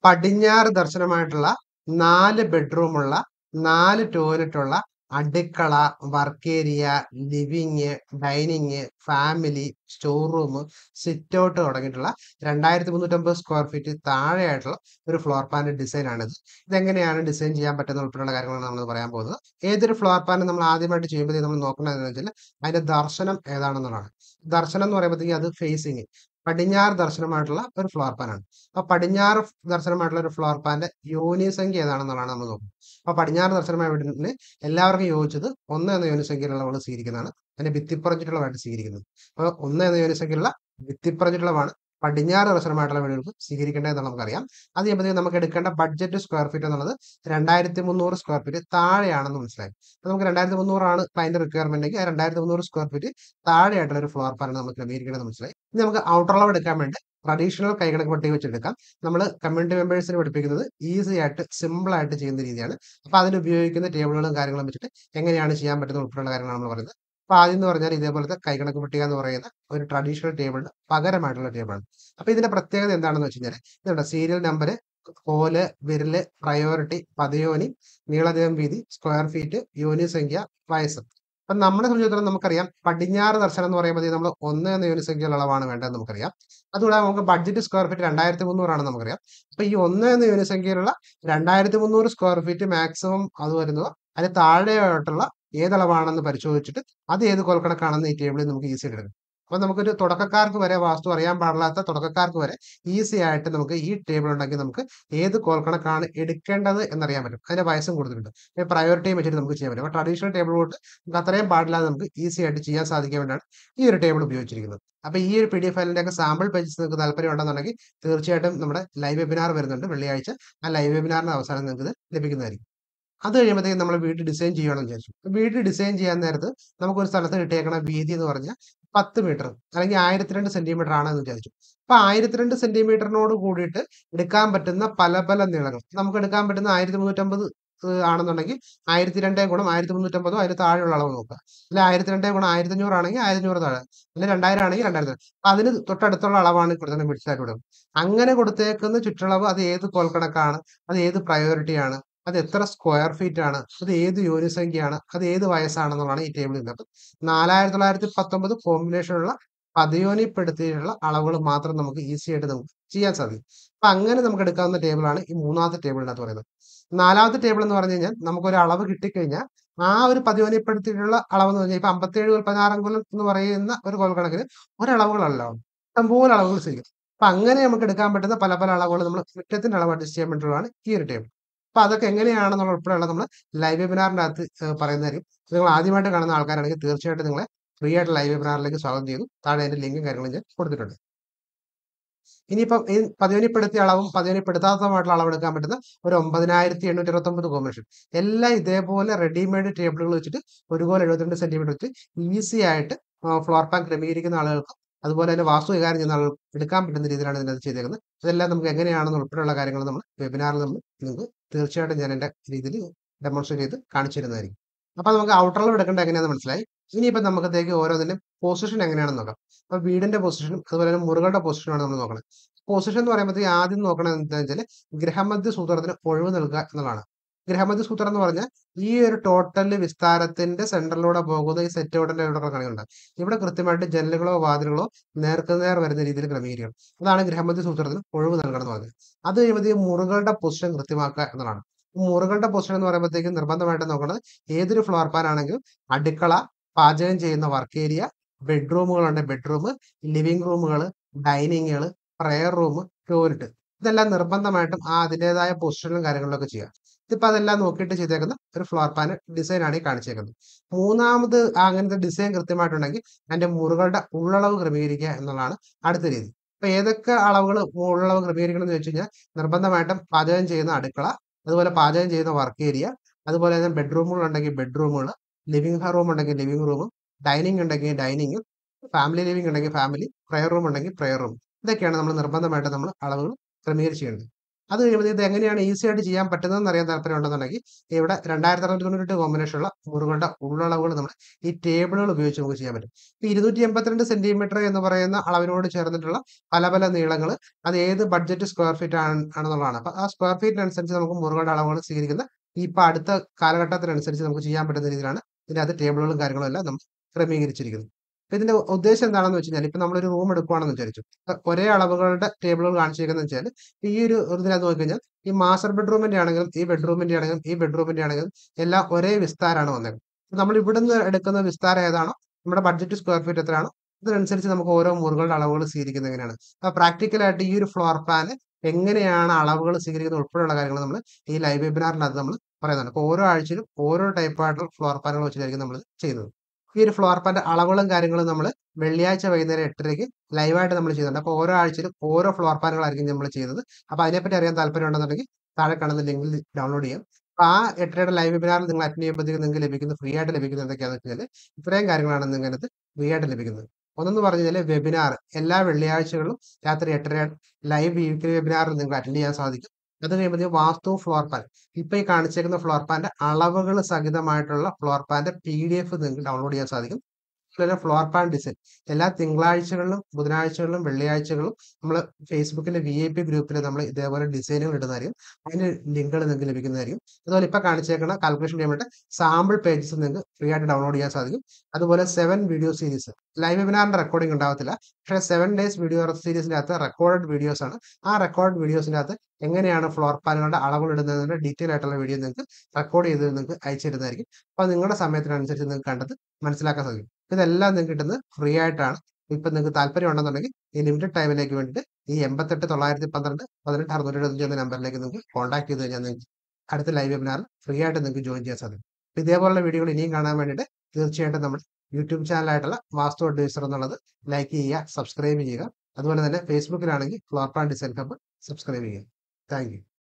പടിഞ്ഞാറ് ദർശനമായിട്ടുള്ള നാല് ബെഡ്റൂമുള്ള നാല് ടോയ്ലറ്റുള്ള അടുക്കള work area living dining family store room sit out തുടങ്ങിയിട്ടുള്ള രണ്ടായിരത്തി മുന്നൂറ്റമ്പത് സ്ക്വയർ ഫീറ്റ് താഴെയായിട്ടുള്ള ഒരു ഫ്ലോർ പ്ലാന്റെ ഡിസൈൻ ആണിത് ഇതെങ്ങനെയാണ് ഡിസൈൻ ചെയ്യാൻ പറ്റുന്ന ഉൾപ്പെടെയുള്ള കാര്യങ്ങളാണ് നമ്മൾ പറയാൻ പോകുന്നത് ഏതൊരു ഫ്ലോർ പ്ലാൻ നമ്മൾ ആദ്യമായിട്ട് ചെയ്യുമ്പോൾ നമ്മൾ നോക്കേണ്ടത് എന്ന് വെച്ചാൽ അതിന്റെ ദർശനം ഏതാണെന്നുള്ളതാണ് ദർശനം എന്ന് പറയുമ്പോഴത്തേക്ക് അത് ഫേസിങ് പടിഞ്ഞാറ് ദർശനമായിട്ടുള്ള ഒരു ഫ്ലോർ പ്ലാൻ ആണ് അപ്പൊ പടിഞ്ഞാറ് ദർശനമായിട്ടുള്ള ഒരു ഫ്ലോർ പ്ലാന്റെ യോനിസംഖ്യ ഏതാണെന്നുള്ളതാണ് നമ്മൾ നോക്കുന്നത് അപ്പൊ പടിഞ്ഞാറ് ദർശനമായ വീടിന് എല്ലാവർക്കും യോജിച്ചത് ഒന്ന് എന്ന യോനിസംഖ്യയിലുള്ളവൾ സ്വീകരിക്കുന്നതാണ് അതിന്റെ ഭിത്തിപ്പറഞ്ഞിട്ടുള്ളതായിട്ട് സ്വീകരിക്കുന്നത് അപ്പൊ ഒന്ന് എന്ന യോനിസംഖ്യയിലുള്ള ഭിത്തിപ്പറഞ്ഞിട്ടുള്ളതാണ് പടിഞ്ഞാറ് ദർശനമായിട്ടുള്ള വീടുകൾക്ക് സ്വീകരിക്കേണ്ടതെന്ന് നമുക്കറിയാം അത് ചെയ്യുമ്പോഴത്തേക്ക് നമുക്ക് എടുക്കേണ്ട ബഡ്ജറ്റ് സ്ക്വയർ ഫീറ്റ് എന്നുള്ളത് രണ്ടായിരത്തി മുന്നൂറ് സ്ക്വയർ ഫീറ്റ് താഴെയാണെന്ന് മനസ്സിലായി അപ്പൊ നമുക്ക് രണ്ടായിരത്തി മുന്നൂറാണ് ക്ലൈന്റ് റിക്വയർമെന്റ് എങ്കിൽ രണ്ടായിരത്തി മുന്നൂറ് സ്ക്വയർ ഫീറ്റ് താഴെയായിട്ടുള്ള ഒരു ഫ്ലോർ പ്ലാൻ നമുക്ക് ക്രമീകരിക്കേണ്ടത് മനസ്സിലായി ഇനി നമുക്ക് ഔട്ടർ അളവ് എടുക്കാൻ വേണ്ടി ട്രഡീഷണൽ കൈകണക്ക് പട്ടിക വെച്ചെടുക്കാം നമ്മൾ കമ്മ്യൂണിറ്റി മെമ്പേഴ്സിന് പഠിപ്പിക്കുന്നത് ഈസി ആയിട്ട് സിമ്പിൾ ആയിട്ട് ചെയ്യുന്ന രീതിയാണ് അപ്പൊ അതിന് ഉപയോഗിക്കുന്ന ടേബിളുകളും കാര്യങ്ങളും വെച്ചിട്ട് എങ്ങനെയാണ് ചെയ്യാൻ പറ്റുന്ന ഉൾപ്പെടെയുള്ള കാര്യങ്ങളാണ് നമ്മൾ പറയുന്നത് അപ്പൊ ആദ്യം എന്ന് പറഞ്ഞാൽ ഇതേപോലത്തെ കൈകണക്ക് പട്ടിക എന്ന് പറയുന്ന ഒരു ട്രഡീഷണൽ ടേബിളിന് പകരമായിട്ടുള്ള ടേബിളാണ് അപ്പൊ ഇതിന്റെ പ്രത്യേകത എന്താണെന്ന് വെച്ച് കഴിഞ്ഞാൽ ഇതുണ്ട് സീരിയൽ നമ്പർ കോല് വിരല് പ്രയോറിറ്റി പദയോനി നീളദേഹം വീതി സ്ക്വയർ ഫീറ്റ് യോനി സംഖ്യ വയസ്സ് അപ്പൊ നമ്മളെ സംബന്ധിച്ചിടത്തോളം നമുക്കറിയാം പടിഞ്ഞാറ് ദർശനം എന്ന് പറയുമ്പോൾ നമ്മൾ ഒന്ന് എന്ന യൂണിറ്റ് സംഖ്യയുള്ള അളവാണ് വേണ്ടത് നമുക്കറിയാം അതുകൂടാതെ നമുക്ക് ബഡ്ജറ്റ് സ്ക്വയർ ഫീറ്റ് രണ്ടായിരത്തി മുന്നൂറാണ് നമുക്കറിയാം അപ്പൊ ഈ ഒന്ന് എന്ന യൂണിറ്റ് സംഖ്യയിലുള്ള രണ്ടായിരത്തി മുന്നൂറ് സ്ക്വയർ ഫീറ്റ് മാക്സിമം അത് വരുന്നത് അതിന് താഴെയായിട്ടുള്ള ഏതളവാണെന്ന് പരിശോധിച്ചിട്ട് അത് ഏത് കോൽക്കണക്കാണെന്ന് ഈ ടേബിളിൽ നമുക്ക് ഈസി ആയിട്ട് എടുക്കാം അപ്പൊ നമുക്കൊരു തുടക്കക്കാർക്ക് വരെ വാസ്തു അറിയാൻ പാടില്ലാത്ത തുടക്കക്കാർക്ക് വരെ ഈസി ആയിട്ട് നമുക്ക് ഈ ടേബിൾ ഉണ്ടെങ്കിൽ നമുക്ക് ഏത് കോൽക്കണക്കാണ് എടുക്കേണ്ടത് എന്നറിയാൻ പറ്റും അതിന്റെ വയസ്സും കൊടുത്തിട്ടുണ്ട് പ്രയോറിറ്റിയും വെച്ചിട്ട് നമുക്ക് ചെയ്യാൻ പറ്റും അപ്പൊ ട്രഡീഷണൽ ടേബിൾ തൊട്ട് നമുക്ക് അത്രയും പാടില്ലാതെ നമുക്ക് ഈസി ആയിട്ട് ചെയ്യാൻ സാധിക്കാൻ വേണ്ടിയാണ് ഈ ഒരു ടേബിൾ ഉപയോഗിച്ചിരിക്കുന്നത് അപ്പൊ ഈ ഒരു പി ഡി എഫ് ഫയലിന്റെ ഒക്കെ സാമ്പിൾ പേജസ് നിങ്ങൾക്ക് താല്പര്യം ഉണ്ടെന്നുണ്ടെങ്കിൽ തീർച്ചയായിട്ടും നമ്മുടെ ലൈവ് വെബിനാർ വരുന്നുണ്ട് വെള്ളിയാഴ്ച ആ ലൈവ് വെബിനാറിന്റെ അവസാനം നിങ്ങൾക്ക് ഇത് ലഭിക്കുന്നതായിരിക്കും അത് കഴിയുമ്പോഴത്തേക്കും നമ്മൾ വീട് ഡിസൈൻ ചെയ്യണമെന്ന് വിചാരിച്ചു വീട് ഡിസൈൻ ചെയ്യാൻ നേരത്ത് നമുക്ക് ഒരു സ്ഥലത്ത് കിട്ടിയേക്കണ വീതി എന്ന് പറഞ്ഞാൽ പത്ത് മീറ്റർ അല്ലെങ്കിൽ ആയിരത്തിരണ്ട് സെന്റിമീറ്റർ ആണെന്ന് വിചാരിച്ചു അപ്പൊ ആയിരത്തിരണ്ട് സെന്റിമീറ്ററിനോട് കൂടിയിട്ട് എടുക്കാൻ പറ്റുന്ന പല പല നീളങ്ങൾ നമുക്ക് എടുക്കാൻ പറ്റുന്ന ആയിരത്തി മുന്നൂറ്റമ്പത് ആണെന്നുണ്ടെങ്കിൽ ആയിരത്തി രണ്ടേ ഗുണം ആയിരത്തി മുന്നൂറ്റമ്പതോ അതിന് താഴെയുള്ള അളവ് നോക്കുക അല്ലെ ആയിരത്തി രണ്ടേ ഗുണം ആയിരത്തി അഞ്ഞൂറ് ആണെങ്കിൽ ആയിരത്തി അഞ്ഞൂറ് താഴെ അല്ലെ രണ്ടായിരം ആണെങ്കിൽ രണ്ടായിരത്തി അപ്പൊ അതിന് തൊട്ടടുത്തുള്ള അളവാണ് കൊടുക്കുന്ന മിഡ്സായിട്ട് വിടും അങ്ങനെ കൊടുത്തേക്കുന്ന ചുറ്റളവ് അത് ഏത് കോൽക്കണക്കാണ് അത് ഏത് പ്രയോറിറ്റിയാണ് അത് എത്ര സ്ക്വയർ ഫീറ്റ് ആണ് അത് ഏത് യോനിസംഖ്യയാണ് അത് ഏത് വയസ്സാണെന്നുള്ളതാണ് ഈ ടേബിളിൽ ഉള്ളത് നാലായിരത്തി തൊള്ളായിരത്തി പത്തൊമ്പത് കോമ്പിനേഷനുള്ള പദയോനിപ്പെടുത്തിയിട്ടുള്ള അളവുകൾ മാത്രം നമുക്ക് ഈസി ആയിട്ട് നമുക്ക് ചെയ്യാൻ സാധിക്കും അപ്പൊ അങ്ങനെ നമുക്ക് എടുക്കാവുന്ന ടേബിളാണ് ഈ മൂന്നാമത്തെ ടേബിളിനകത്ത് പറയുന്നത് നാലാമത്തെ ടേബിൾ എന്ന് പറഞ്ഞു കഴിഞ്ഞാൽ നമുക്കൊരു അളവ് കിട്ടിക്കഴിഞ്ഞാൽ ആ ഒരു പതിവനിപ്പെടുത്തിയിട്ടുള്ള അളവ് എന്ന് പറഞ്ഞാൽ ഇപ്പൊ അമ്പത്തേഴ് പതിനാറങ്കുലം എന്ന് പറയുന്ന ഒരു കോൽക്കണക്കിന് ഒരളവുകളല്ല ഇഷ്ടംപോലെ അളവുകൾ സ്വീകരിക്കും അപ്പൊ അങ്ങനെ നമുക്ക് എടുക്കാൻ പറ്റുന്ന പല പല അളവുകൾ നമ്മൾ മുറ്റത്തിന്റെ അളവ് അഡ്ജസ്റ്റ് ചെയ്യാൻ വേണ്ടിയുള്ളതാണ് ഈ ഒരു ടേബിൾ അപ്പൊ അതൊക്കെ എങ്ങനെയാണെന്നുള്ള ഉൾപ്പെടെയുള്ള നമ്മൾ ലൈവ് വെബിനാറിന്റെ അകത്ത് പറയുന്നതായിരിക്കും നിങ്ങൾ ആദ്യമായിട്ട് കാണുന്ന ആൾക്കാരാണെങ്കിൽ തീർച്ചയായിട്ടും നിങ്ങളെ ഫ്രീ ആയിട്ട് ലൈവ് വെബിനാറിലേക്ക് സ്വാഗതം ചെയ്തു താഴെ അതിന്റെ ലിങ്കും കാര്യങ്ങളും ഞാൻ കൊടുത്തിട്ടുണ്ട് ഇനിയിപ്പം ഈ പതിവനിപ്പെടുത്തിയ അളവും പതിവനിപ്പെടുത്താത്തതുമായിട്ടുള്ള അളവ് എടുക്കാൻ പറ്റുന്ന ഒരു ഒമ്പതിനായിരത്തി എണ്ണൂറ്റി ഇരുപത്തി ഒമ്പത് കോമ്പിനേഷൻ എല്ലാം ഇതേപോലെ റെഡിമെയ്ഡ് ടേബിളുകൾ വെച്ചിട്ട് ഒരു കോൽ എഴുപത്തിരണ്ട് സെന്റിമീറ്റർ വെച്ച് ഈസി ആയിട്ട് ഫ്ലോർ പ്ലാൻ ക്രമീകരിക്കുന്ന ആളുകൾക്ക് അതുപോലെ തന്നെ വാസ്തു കൈകാര്യം ചെയ്യുന്ന ആളുകൾ എടുക്കാൻ പറ്റുന്ന രീതിയിലാണ് ഇതിനകത്ത് ചെയ്തേക്കുന്നത് ഇതെല്ലാം നമുക്ക് എങ്ങനെയാണെന്ന് ഉൾപ്പെടെയുള്ള കാര്യങ്ങൾ നമ്മൾ വെബിനാറിൽ നമ്മൾ നിങ്ങൾക്ക് തീർച്ചയായിട്ടും ഞാൻ എൻ്റെ രീതിയിൽ ഡെമോൺസ്ട്രേറ്റ് ചെയ്ത് കാണിച്ചു തരുന്നതായിരിക്കും അപ്പൊ നമുക്ക് ഔട്ടറിൽ എടുക്കേണ്ട എങ്ങനെയാണെന്ന് മനസ്സിലായി ഇനിയിപ്പോൾ നമുക്കത്തേക്ക് ഓരോന്നിനും പൊസിഷൻ എങ്ങനെയാണെന്ന് നോക്കാം അപ്പൊ വീടിന്റെ പൊസിഷനും അതുപോലെ തന്നെ മുറികളുടെ പൊസിഷനാണ് നമ്മൾ നോക്കുന്നത് പൊസിഷൻ എന്ന് പറയുമ്പോഴത്തേക്ക് ആദ്യം നോക്കണത് എന്താണെന്ന് വെച്ചാൽ ഗ്രഹമധ്യ സൂത്രത്തിന് ഒഴിവ് നൽകുക എന്നുള്ളതാണ് ഗ്രഹമധ്യ സൂത്രം എന്ന് പറഞ്ഞാൽ ഈ ഒരു ടോട്ടൽ വിസ്താരത്തിന്റെ സെന്ററിലൂടെ പോകുന്ന ഈ സെറ്റ് ഔട്ടിന്റെ ഇവിടെ കണിയുണ്ട് ഇവിടെ കൃത്യമായിട്ട് ജനലുകളോ വാതിലുകളോ നേർക്കുനേർ വരുന്ന രീതിയിൽ ക്രമീകരിക്കണം അതാണ് ഗ്രഹമധ്യ സൂത്രത്തിന് ഒഴിവ് നൽകണം എന്ന് പറഞ്ഞത് അത് കഴിയുമ്പോഴത്തേക്ക് മുറികളുടെ പൊസിഷൻ കൃത്യമാക്കുക എന്നതാണ് മുറികളുടെ പൊസിഷൻ എന്ന് പറയുമ്പോഴത്തേക്കും നിർബന്ധമായിട്ട് നോക്കുന്നത് ഏതൊരു ഫ്ലോർ പ്ലാൻ ആണെങ്കിലും അടുക്കള പാചകം ചെയ്യുന്ന വർക്ക് ഏരിയ ബെഡ്റൂമുകളുണ്ട് ബെഡ്റൂം ലിവിംഗ് റൂമുകൾ ഡൈനിങ്ങുകൾ പ്രെയർ റൂം ടോയ്ലറ്റ് ഇതെല്ലാം നിർബന്ധമായിട്ടും ആ അതിൻ്റെതായ പൊസിഷനിലും കാര്യങ്ങളിലൊക്കെ ചെയ്യുക ഇതിപ്പോൾ അതെല്ലാം നോക്കിയിട്ട് ചെയ്തേക്കുന്ന ഒരു ഫ്ലോർ പ്ലാൻ ഡിസൈൻ ആണ് ഈ കാണിച്ചേക്കുന്നത് മൂന്നാമത് അങ്ങനത്തെ ഡിസൈൻ കൃത്യമായിട്ടുണ്ടെങ്കിൽ അതിന്റെ മുറികളുടെ ഉള്ളളവ് ക്രമീകരിക്കുക എന്നുള്ളതാണ് അടുത്ത രീതി അപ്പൊ ഏതൊക്കെ അളവുകൾ ഉള്ളളവ് ക്രമീകരിക്കണം എന്ന് വെച്ച് കഴിഞ്ഞാൽ നിർബന്ധമായിട്ടും പാചകം ചെയ്യുന്ന അടുക്കള അതുപോലെ പാചകം ചെയ്യുന്ന വർക്ക് ഏരിയ അതുപോലെ തന്നെ ബെഡ്റൂമുകൾ ഉണ്ടെങ്കിൽ ബെഡ്റൂമുകൾ ലിവിംഗ് റൂം ഉണ്ടെങ്കിൽ ലിവിംഗ് റൂം ഡൈനിങ് ഉണ്ടെങ്കിൽ ഡൈനിങ് ഫാമിലി ലിവിംഗ് ഉണ്ടെങ്കിൽ ഫാമിലി പ്രയർ റൂം ഉണ്ടെങ്കിൽ പ്രയർ റൂം ഇതൊക്കെയാണ് നമ്മൾ നിർബന്ധമായിട്ട് നമ്മൾ അളവുകൾ ക്രമീകരിച്ച് ചെയ്യേണ്ടത് അത് കഴിയുമ്പോൾ ഇത് എങ്ങനെയാണ് ഈസി ആയിട്ട് ചെയ്യാൻ പറ്റുന്നതെന്ന് അറിയാൻ താല്പര്യം ഉണ്ടെന്നുണ്ടെങ്കിൽ ഇവിടെ രണ്ടായിരത്തി അറുന്നൂറ്റി തൊണ്ണൂറ്റി കോമ്പിനേഷനുള്ള മുറികളുടെ ഉള്ളളവുകൾ നമ്മൾ ഈ ടേബിളുകൾ ഉപയോഗിച്ച് നമുക്ക് ചെയ്യാൻ പറ്റും ഇപ്പൊ ഇരുന്നൂറ്റി എൺപത്തിരണ്ട് സെന്റിമീറ്റർ എന്ന് പറയുന്ന അളവിനോട് ചേർന്നിട്ടുള്ള പല പല നീളങ്ങൾ അത് ഏത് ബഡ്ജറ്റ് സ്ക്വയർ ഫീറ്റ് ആണ് ആണെന്നുള്ളതാണ് അപ്പൊ ആ സ്ക്വയർ ഫീറ്റിനനുസരിച്ച് നമുക്ക് മുറികളുടെ അളവുകൾ സ്വീകരിക്കുന്ന ഇപ്പൊ അടുത്ത കാലഘട്ടത്തിനനുസരിച്ച് നമുക്ക് ചെയ്യാൻ പറ്റുന്ന രീതിയിലാണ് ഇതിനകത്ത് ടേബിളുകളും കാര്യങ്ങളും എല്ലാം നമ്മൾ ക്രമീകരിച്ചിരിക്കുന്നത് അപ്പൊ ഇതിന്റെ ഉദ്ദേശം എന്താണെന്ന് വെച്ച് കഴിഞ്ഞാൽ ഇപ്പൊ നമ്മളൊരു റൂം എടുക്കുകയാണെന്ന് വിചാരിച്ചു അപ്പൊ ഒരേ അളവുകളുടെ ടേബിളുകൾ കാണിച്ചിരിക്കുന്നത് വെച്ചാൽ ഈ ഒരു ഇതിനകത്ത് നോക്കിക്കഴിഞ്ഞാൽ ഈ മാസ്റ്റർ ബെഡ്റൂമിന്റെ ആണെങ്കിലും ഈ ബെഡ്റൂമിന്റെ ആണെങ്കിലും ഈ ബെഡ്റൂമിന്റെ ആണെങ്കിലും എല്ലാം ഒരേ വിസ്താരമാണ് വന്നത് നമ്മൾ ഇവിടുന്ന് എടുക്കുന്ന വിസ്താരം ഏതാണോ നമ്മുടെ ബഡ്ജറ്റ് സ്ക്വയർ ഫീറ്റ് എത്രയാണോ ഇതിനനുസരിച്ച് നമുക്ക് ഓരോ മുറികളുടെ അളവുകൾ സ്വീകരിക്കുന്നത് എങ്ങനെയാണ് അപ്പൊ പ്രാക്ടിക്കലായിട്ട് ഈ ഒരു ഫ്ലോർ പ്ലാൻ എങ്ങനെയാണ് അളവുകൾ സ്വീകരിക്കുന്നത് ഉൾപ്പെടെയുള്ള കാര്യങ്ങൾ നമ്മൾ ഈ ലൈവ് വെബിനാറിനകത്ത് നമ്മൾ പറയുന്നുണ്ട് അപ്പോൾ ഓരോ ആഴ്ചയിലും ഓരോ ടൈപ്പ് ആയിട്ടുള്ള ഫ്ലോർ പ്ലാനുകൾ വെച്ചിട്ടായിരിക്കും നമ്മൾ ചെയ്യുന്നത് ഈ ഒരു ഫ്ലോർ പ്ലാന്റെ അളവുകളും കാര്യങ്ങളും നമ്മൾ വെള്ളിയാഴ്ച വൈകുന്നേരം എട്ടരയ്ക്ക് ലൈവായിട്ട് നമ്മൾ ചെയ്യുന്നുണ്ട് അപ്പോൾ ഓരോ ആഴ്ചയിലും ഓരോ ഫ്ലോർ പ്ലാനുകളായിരിക്കും നമ്മൾ ചെയ്യുന്നത് അപ്പോൾ അതിനെപ്പറ്റി അറിയാൻ താല്പര്യം ഉണ്ടെന്നുണ്ടെങ്കിൽ താഴെ കാണുന്ന ലിങ്കിൽ ഡൗൺലോഡ് ചെയ്യാം അപ്പോൾ ആ എട്ടരയുടെ ലൈവ് വെബിനാറിൽ നിങ്ങൾ അറ്റൻഡ് ചെയ്യുമ്പോഴത്തേക്ക് നിങ്ങൾക്ക് ലഭിക്കുന്ന ഫ്രീ ആയിട്ട് ലഭിക്കുന്നത് എന്തൊക്കെയാണെന്ന് വെച്ച് കഴിഞ്ഞാൽ ഇത്രയും കാര്യങ്ങളാണ് നിങ്ങൾക്ക് ഫ്രീ ആയിട്ട് ലഭിക്കുന്നത് ഒന്നെന്ന് പറഞ്ഞു കഴിഞ്ഞാൽ വെബിനാർ എല്ലാ വെള്ളിയാഴ്ചകളിലും രാത്രി എട്ടര ലൈവ് വീക്കിലി വെബിനാറിൽ നിങ്ങൾക്ക് അറ്റൻഡ് ചെയ്യാൻ സാധിക്കും അത് കഴിയുമ്പോൾ വാസ്തു ഫ്ലോർ പ്ലാൻ ഇപ്പൊ ഈ കാണിച്ചേക്കുന്ന ഫ്ലോർ പ്ലാന്റെ അളവുകൾ സഹിതമായിട്ടുള്ള ഫ്ലോർ പ്ലാന്റെ പി ഡി എഫ് നിങ്ങൾക്ക് ഡൗൺലോഡ് ചെയ്യാൻ സാധിക്കും അതുപോലെ ഫ്ലോർ പ്ലാൻ ഡിസൈൻ എല്ലാ തിങ്കളാഴ്ചകളിലും ബുധനാഴ്ചകളിലും വെള്ളിയാഴ്ചകളിലും നമ്മൾ ഫേസ്ബുക്കിലെ വി ഐ പി ഗ്രൂപ്പിൽ നമ്മൾ ഇതേപോലെ ഡിസൈനുകൾ ഇടുന്നതായിരിക്കും അതിന്റെ ലിങ്കുകൾ നിങ്ങൾക്ക് ലഭിക്കുന്നതായിരിക്കും അതുപോലെ ഇപ്പൊ കാണിച്ചേക്കുന്ന കാൽക്കുലേഷൻ ചെയ്യാൻ വേണ്ടി സാമ്പിൾ പേജസ് നിങ്ങൾക്ക് ഫ്രീ ആയിട്ട് ഡൗൺലോഡ് ചെയ്യാൻ സാധിക്കും അതുപോലെ സെവൻ വീഡിയോ സീരീസ് ലൈവ് വെബിനാറിന്റെ റെക്കോർഡിംഗ് ഉണ്ടാവത്തില്ല പക്ഷേ സെവൻ ഡേയ്സ് വീഡിയോ സീരീസിന്റെ അകത്ത് റെക്കോർഡ് വീഡിയോസ് ആണ് ആ റെക്കോർഡ് വീഡിയോസിന്റെ അകത്ത് എങ്ങനെയാണ് ഫ്ലോർ പ്ലാനുകളുടെ അളവുകൾ ഇടുന്നതിന്റെ ഡീറ്റെയിൽ ആയിട്ടുള്ള വീഡിയോ നിങ്ങൾക്ക് റെക്കോർഡ് ചെയ്ത് നിങ്ങൾക്ക് അയച്ചു തരുന്നതായിരിക്കും അപ്പോൾ നിങ്ങളുടെ സമയത്തിനനുസരിച്ച് നിങ്ങൾക്ക് കണ്ടത് മനസ്സിലാക്കാൻ സാധിക്കും ഇതെല്ലാം നിങ്ങൾക്ക് കിട്ടുന്നത് ഫ്രീ ആയിട്ടാണ് ഇപ്പൊ നിങ്ങൾക്ക് താല്പര്യം ഉണ്ടെന്നുണ്ടെങ്കിൽ ഈ ലിമിറ്റഡ് ടൈമിലേക്ക് വേണ്ടിയിട്ട് ഈ എൺപത്തെട്ട് തൊള്ളായിരത്തി പന്ത്രണ്ട് പതിനെട്ട് അറുന്നൂറ്റി എഴുപത്തഞ്ച് എന്ന നമ്പറിലേക്ക് നിങ്ങൾക്ക് കോൺടാക്ട് ചെയ്ത് കഴിഞ്ഞാൽ നിങ്ങൾക്ക് അടുത്ത ലൈവ് വെബിനാറിൽ ഫ്രീ ആയിട്ട് നിങ്ങൾക്ക് ജോയിൻ ചെയ്യാൻ സാധിക്കും ഇതേപോലുള്ള വീഡിയോകൾ ഇനിയും കാണാൻ വേണ്ടിയിട്ട് തീർച്ചയായിട്ടും നമ്മുടെ യൂട്യൂബ് ചാനലായിട്ടുള്ള വാസ്തു അഡ്വൈസർ എന്നുള്ളത് ലൈക്ക് ചെയ്യുക സബ്സ്ക്രൈബ് ചെയ്യുക അതുപോലെ തന്നെ ഫേസ്ബുക്കിലാണെങ്കിൽ floor plan design hub subscribe ചെയ്യുക താങ്ക്